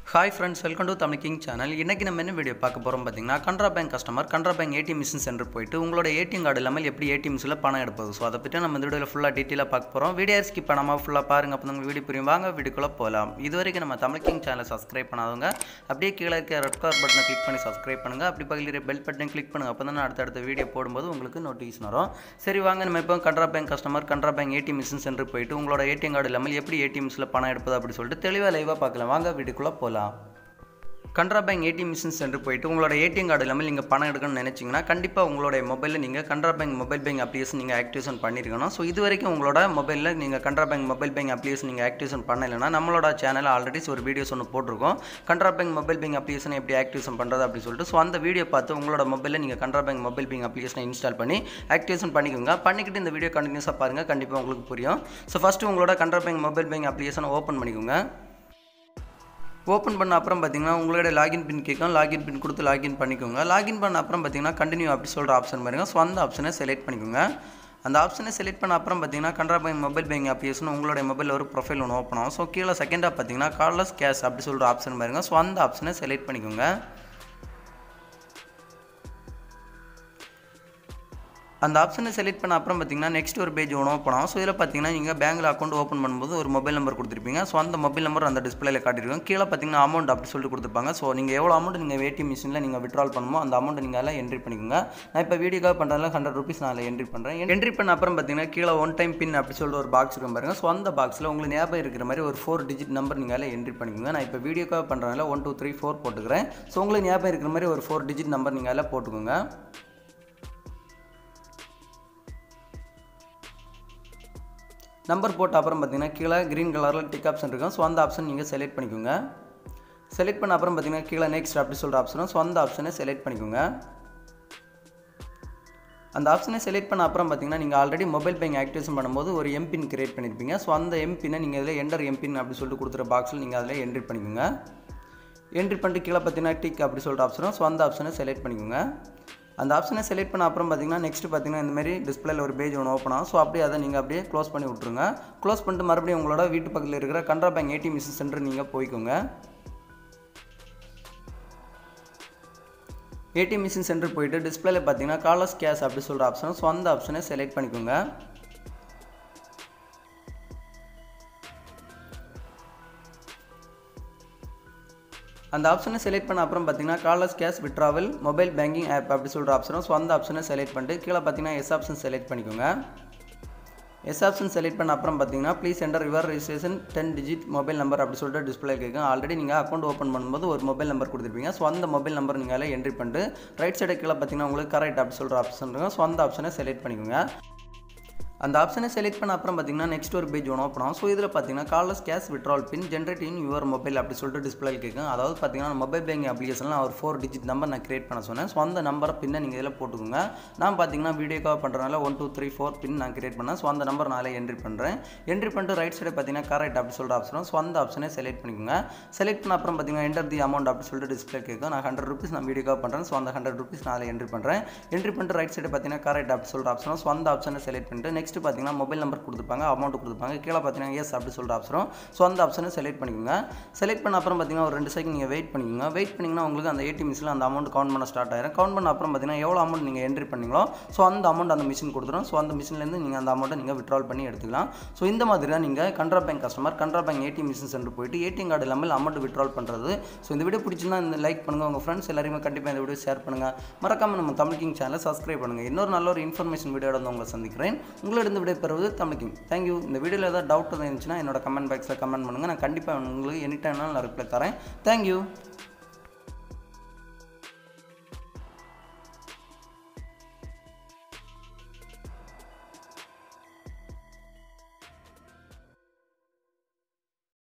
hi friends welcome to Tamil king channel இன்றைக்கி நம்ம என்ன வீடியோ பார்க்க போகிறோம் பார்த்தீங்கன்னா Canara bank customer Canara bank ATM machine centre போயிட்டு உங்களோட ஏடிஎம் கார்டு இல்லாமல் எப்படி ஏடிஎம் மிஷில் பணம் எடுப்பது ஸோ அதை பற்றி நம்ம இந்த வீடியோவில் ஃபுல்லாக டீட்டெயிலாக பார்க்க போகிறோம் வீடியோ ஸ்கிப் பண்ணாமல் ஃபுல்லாக பாருங்கள் அப்போ உங்களுக்கு வீடியோ புரியும் வாங்க வீடியோக்குள்ளே போகலாம் இது வரைக்கும் நம்ம தமிழ் கிங் சேனலை சப்ஸ்கிரைப் பண்ணாதவங்க அப்படியே கீழே இருக்க ரெட் கலர் பட்டனை கிளிக் பண்ணி சப்ஸ்கிரைப் பண்ணுங்கள் அப்படி பக்கத்தில் பெல் பட்டனை கிளிக் பண்ணுங்கள் அப்போ தான் அடுத்தடுத்த வீடியோ போடும்போது உங்களுக்கு நோட்டிஃபிகேஷன் வரும் சரி வாங்க நம்ம இப்போ Canara bank customer Canara bank ATM machine centre போயிட்டு உங்களோட ஏடிஎம் கார்டு இல்லாமல் எப்படி ஏடிஎம் மிஷில் பணம் எடுப்பது அப்படி சொல்லிட்டு தெளிவாக லைவாக பார்க்கலாம் வாங்க வீடியோக்குள்ளே போகலாம் Canara bank ATM machine centre போயிட்டு உங்களோட ஏடிஎம் கார்டு இல்லாமல் நீங்கள் பணம் எடுக்கணும்னு நினச்சிங்கன்னா கண்டிப்பாக உங்களுடைய மொபைலில் நீங்கள் Canara bank mobile bank application நீங்கள் ஆக்டிவேஷன் பண்ணியிருக்கணும் ஸோ இது வரைக்கும் உங்களோட மொபைலில் நீங்கள் Canara bank mobile bank application நீங்கள் ஆக்டிவேஷன் பண்ணலைன்னா நம்மளோட சேனல் ஆல்ரெடி ஒரு வீடியோஸ் ஒன்று போட்டிருக்கோம் Canara bank mobile bank application எப்படி ஆக்டிவேஷன் பண்ணுறது அப்படி சொல்லிட்டு ஸோ அந்த வீடியோ பார்த்து உங்களோட மொபைலில் நீங்கள் கனரா பேங்க் மொபைல் பேங்க் அப்ளிகேஷனை இன்ஸ்டால் பண்ணி ஆக்டிவேஷன் பண்ணிக்கோங்க பண்ணிக்கிட்டு இந்த வீடியோ கண்டினியூஸாக பாருங்கள் கண்டிப்பாக உங்களுக்கு புரியும் ஸோ ஃபஸ்ட்டு உங்களோட கனரா பேங்க் மொபைல் பேங்க் அப்ளிகேஷனை ஓப்பன் பண்ணிக்கோங்க ஓப்பன் பண்ண அப்புறம் பார்த்தீங்கன்னா உங்களோட லாகின் பின் கேட்கும் லாகின் பின் கொடுத்து லாகின் பண்ணிக்கோங்க லாகின் பண்ண அப்புறம் பார்த்தீங்கன்னா கண்டினியூ அப்படி சொல்கிற ஆப்ஷன் பாருங்க ஸோ அந்த ஆப்ஷனை செலக்ட் பண்ணிக்கோங்க அந்த ஆப்ஷனை செலக்ட் பண்ண அப்புறம் பார்த்தீங்கன்னா Canara bank mobile bank application உங்களுடைய மொபைலில் ஒரு ப்ரொஃபைல் ஒன்று ஓப்பன் ஆகும் ஸோ கீழே செகண்டாக பார்த்தீங்கன்னா கார்லஸ் கேஷ் அப்படி சொல்கிற ஆப்ஷன் பாருங்க ஸோ அந்த ஆப்ஷனை செலக்ட் பண்ணிக்கோங்க அந்த ஆப்ஷனை செலக்ட் பண்ண அப்புறம் பார்த்தீங்கன்னா நெக்ஸ்ட் ஒரு பேஜ் ஒன்று ஓப்பன் ஆகும் ஸோ இதில் பார்த்தீங்கன்னா நீங்கள் பேங்கில் அக்கௌண்ட் ஓப்பன் பண்ணும்போது ஒரு மொபைல் நம்பர் கொடுத்துருப்பீங்க ஸோ அந்த மொபைல் நம்பர் அந்த டிஸ்பிளேல காட்டியிருக்கோம் கீழே பார்த்தீங்கன்னா அமௌண்ட் அப்படி சொல்லிட்டு கொடுத்துருப்பாங்க ஸோ நீங்கள் எவ்வளோ அமௌண்ட் நீங்கள் ஏடிஎம் மிஷினில் நீங்கள் விட்ரால் பண்ணுமோ அந்த அமௌண்ட் நீங்கள் அதில் என்ட்ரி பண்ணிக்கோங்க நான் இப்போ வீடியோக்காக பண்ணுறதுல ஹண்ட்ரட் ருபீஸ் நான் அதில் என்ட்ரி பண்ணுறேன் என்ட்ரி பண்ண அப்புறம் பார்த்தீங்கன்னா கீழே ஒன் டைம் பின் அப்படி சொல்லிட்டு ஒரு பாக்ஸ் இருக்கும் பாருங்க ஸோ அந்த பாக்ஸில் உங்களுக்கு ஞாபகம் இருக்கிற மாதிரி ஒரு ஃபோர் டிஜிட் நம்பர் நீங்கள் அதில் என்ட்ரி பண்ணிக்கோங்க நான் இப்போ வீடியோக்காக பண்ணுறதுல ஒன் டூ த்ரீ ஃபோர் போட்டுக்கிறேன் ஸோ உங்களுக்கு ஞாபகம் இருக்கிற மாதிரி ஒரு ஃபோர் டிஜிட் நம்பர் நீங்கள் அதில் போட்டுக்கோங்க நம்பர் போட்ட அப்புறம் பார்த்தீங்கன்னா கீழே க்ரீன் கலரில் டிக் ஆப்ஷன் இருக்கும் ஸோ அந்த ஆப்ஷன் நீங்கள் செலக்ட் பண்ணிக்கோங்க செலக்ட் பண்ண அப்புறம் பார்த்தீங்கன்னா கீழே நெக்ஸ்ட் அப்படி சொல்கிற ஆப்ஷனும் ஸோ அந்த ஆப்ஷனை செலக்ட் பண்ணிக்கோங்க அந்த ஆப்ஷனை செலக்ட் பண்ண அப்புறம் பார்த்தீங்கன்னா நீங்கள் ஆல்ரெடி மொபைல் பேங்க் ஆக்டிவேஷன் பண்ணும்போது ஒரு எம்பின் கிரியேட் பண்ணியிருப்பீங்க ஸோ அந்த எம்பினை நீங்கள் இதில் என்டர் எம்பின் அப்படி சொல்லிட்டு கொடுத்துற பாக்ஸில் நீங்கள் அதில் என்ட்ரி பண்ணிக்கோங்க என்ட்ரி பண்ணிட்டு கீழே பார்த்தீங்கன்னா டிக் அப்படி சொல்கிற ஆப்ஷனும் ஸோ அந்த ஆப்ஷனை செலக்ட் பண்ணிக்கோங்க அந்த ஆப்ஷனை செலக்ட் பண்ண அப்புறம் பார்த்தீங்கன்னா நெக்ஸ்ட் பார்த்தீங்கன்னா இந்த மாதிரி டிஸ்பிளேல ஒரு பேஜ் ஒன்று ஓப்பன் ஆகும் ஸோ அப்படியே அதை நீங்கள் அப்படியே க்ளோஸ் பண்ணி விட்ருங்க க்ளோஸ் பண்ணிட்டு மறுபடியும் உங்களோட வீட்டு பக்கத்தில் இருக்கிற Canara bank ATM machine centre நீங்கள் போய்க்கோங்க ஏடிஎம் மிஷின் சென்டர் போயிட்டு டிஸ்பிளேல பார்த்தீங்கன்னா காலர்ஸ் கேஷ் அப்படி சொல்கிற ஆப்ஷன் ஸோ அந்த ஆப்ஷனை செலக்ட் பண்ணிக்கோங்க அந்த ஆப்ஷனை செலக்ட் பண்ண அப்புறம் பார்த்தீங்கன்னா cardless cash withdrawal mobile banking app அப்படி சொல்கிற ஆப்ஷனும் ஸோ அந்த ஆப்ஷனை செலக்ட் பண்ணிட்டு கீழே பார்த்தீங்கன்னா எஸ் ஆப்ஷன் செலக்ட் பண்ணிக்கோங்க எஸ் ஆப்ஷன் செலக்ட் பண்ண அப்புறம் பார்த்தீங்கன்னா please enter your registration ten digit mobile number அப்படி சொல்லிட்டு டிஸ்பிளே கேட்கும் ஆல்ரெடி நீங்கள் அக்கௌண்ட் ஓப்பன் பண்ணும்போது ஒரு மொபைல் நம்பர் கொடுத்துருப்பீங்க ஸோ அந்த மொபைல் நம்பர் நீங்கள் அதில் என்ட்ரி பண்ணிட்டு ரைட் சைடு கீழே பார்த்தீங்கன்னா உங்களுக்கு கரெக்ட் அப்படி சொல்கிற ஆப்ஷன் இருக்கும் ஸோ அந்த ஆப்ஷனை செலக்ட் பண்ணிக்கோங்க அந்த ஆப்ஷனை செலக்ட் பண்ண அப்புறம் பார்த்தீங்கன்னா நெக்ஸ்ட் ஒரு பேஜ் ஒன்று ஓப்பன் ஆகும் ஸோ இதில் பார்த்தீங்கன்னா cardless cash withdrawal PIN generate in your mobile அப்படி சொல்லிட்டு டிஸ்பிளே கேட்கும் அதாவது பார்த்தீங்கன்னா மொபைல் பேங்கிங் அப்ளிகேஷனில் ஒரு ஃபோர் டிஜிட் நம்பர் நான் கிரியேட் பண்ண சொன்னேன் ஸோ அந்த நம்பரை பின்ன நீங்கள் இதில் போட்டுக்கோங்க நான் பார்த்தீங்கன்னா வீடியோக்காக பண்ணுறதுனால one two three four PIN நான் கிரியேட் பண்ணேன் ஸோ அந்த நம்பர் நாளே என்ட்ரி பண்ணுறேன் என்ட்ரி பண்ணிட்டு ரைட் சைடு பார்த்தீங்கன்னா கரெக்ட் அப்படி சொல்கிற ஆப்ஷனும் ஸோ அந்த ஆப்ஷனை செலக்ட் பண்ணிக்கோங்க செலக்ட் பண்ண அப்புறம் பார்த்தீங்கன்னா என்டர் தி அமௌண்ட் அப்படி சொல்லிட்டு டிஸ்பிளே கேட்கும் நான் ஹண்ட்ரட் ருபீஸ் நான் வீடியோக்காக பண்ணுறேன் ஸோ அந்த ஹண்ட்ரட் ருபீஸ் நான் அதில் என்ட்ரி பண்ணுறேன் என்ட்ரி பண்ணிட்டு ரைட் சைடு பார்த்தீங்கன்னா கரெக்ட் அப்படி சொல்கிற ஆப்ஷனும் ஸோ அந்த ஆப்ஷனை செலக்ட் பண்ணிட்டு நெக்ஸ்ட் பார்த்தீங்கன்னா மொபைல் நம்பர் கொடுத்துருப்பாங்க அமௌண்ட் கொடுத்துருப்பாங்க கீழே பார்த்தீங்கன்னா எஸ் அப்படி சொல்கிற ஆப்ஷனும் ஸோ அந்த ஆப்ஷனை செலக்ட் பண்ணிக்கோங்க செலக்ட் பண்ண அப்புறம் பார்த்தீங்கன்னா ஒரு ரெண்டு செகண்ட் நீங்கள் வெயிட் பண்ணிக்கோங்க வெயிட் பண்ணிங்கன்னா உங்களுக்கு அந்த ஏடிஎம் மிஷினில் அந்த அமௌண்ட் கவுண்ட் பண்ண ஸ்டார்ட் ஆயிரும் கவுண்ட் பண்ண அப்புறம் பார்த்தீங்கன்னா எவ்வளோ அமௌண்ட் நீங்கள் என்ட்ரி பண்ணீங்களோ ஸோ அந்த அமௌண்ட் அந்த மிஷின் கொடுத்துரும் ஸோ அந்த மிஷின்லேருந்து நீங்கள் அந்த அமௌண்ட்டை நீங்கள் விட்ரால் பண்ணி எடுத்துக்கலாம் ஸோ இந்த மாதிரி தான் நீங்கள் Canara bank customer Canara bank ATM machine centre போயிட்டு ஏடிஎம் கார்டு இல்லாமல் அமௌண்ட் விட்ரால் பண்ணுறது ஸோ இந்த வீடியோ பிடிச்சிருந்தா இந்த லைக் பண்ணுங்கள் உங்கள் ஃப்ரெண்ட்ஸ் எல்லாருமே கண்டிப்பாக இந்த வீடியோ ஷேர் பண்ணுங்கள் மறக்காமல் நம்ம தமிழ் கிங் சேனலை சப்ஸ்கிரைப் பண்ணுங்கள் இன்னொரு நல்ல ஒரு இன்ஃபர்மேஷன் வீடியோட வந்து உங்களை சந்திக்கிறேன் உங்களிடம் விடை பெறுவது தமிழ் கிங் தேங்க்யூ இந்த வீடியோவில் ஏதாவது டவுட் இருந்துச்சுன்னா என்னோட கமெண்ட் பாக்ஸில் கமெண்ட் பண்ணுங்கள் நான் கண்டிப்பாக உங்களுக்கு எனி டைம்னாலும் நான் ரிப்ளை தரேன் தேங்க்யூ